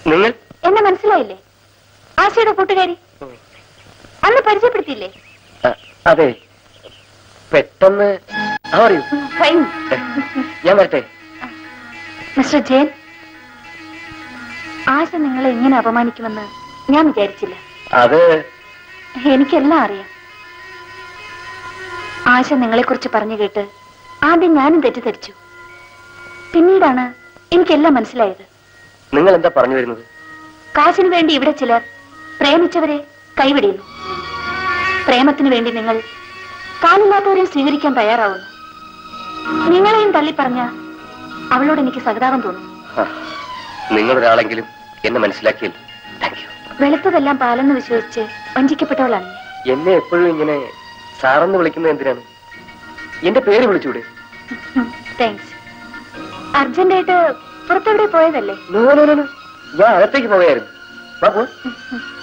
നിങ്ങൾ എന്നെ മനസ്സിലായില്ലേ ആശയുടെ കൂട്ടുകാരി അന്ന് പരിചയപ്പെടുത്തിയില്ലേ ആ, അതെ പെട്ടെന്ന് ആ പറയൂ ഫൈൻ ഞാൻ വരട്ടെ മിസ്റ്റർ ജയൻ ആശ നിങ്ങളെ ഇങ്ങനെ അപമാനിക്കുമെന്ന് ഞാൻ വിചാരിച്ചില്ല അത് എനിക്കെല്ലാം അറിയാം ആശ നിങ്ങളെക്കുറിച്ച് പറഞ്ഞു കേട്ട് ആദ്യം ഞാനും തെറ്റിദ്ധരിച്ചു പിന്നീടാണ് എനിക്കെല്ലാം മനസ്സിലായത് നിങ്ങൾ എന്താ പറഞ്ഞു വരുന്നത് കാശിനു വേണ്ടി ഇവിടെ ചിലർ പ്രേമിച്ചവരെ കൈവിടിയുന്നു പ്രേമത്തിനു വേണ്ടി നിങ്ങൾ കാലില്ലാത്തവരെ സ്വീകരിക്കാൻ തയ്യാറാവുന്നു നിങ്ങളെയും തള്ളിപ്പറഞ്ഞ അവളോട് എനിക്ക് സഹതാപം തോന്നുന്നു ആ, നിങ്ങളൊരാളെങ്കിലും എന്നെ മനസ്സിലാക്കിയല്ലോ താങ്ക് യു വെളുത്തതെല്ലാം പാലെന്ന് വിശ്വസിച്ച് വഞ്ചിക്കപ്പെട്ടവളാണ് ഞാൻ. എന്നെ എപ്പോഴും ഇങ്ങനെ സാറെന്ന് വിളിക്കുന്നത് എന്തിനാണ് എന്റെ പേര് വിളിച്ചൂടെ താങ്ക്സ് അർജന്റായിട്ട് പുറത്തെവിടെ പോയതല്ലേ നോ, നോ, നോ, നോ. ഞാൻ അകത്തേക്ക് പോവുകയായിരുന്നു വാ, പോ. ഉം, ഉം.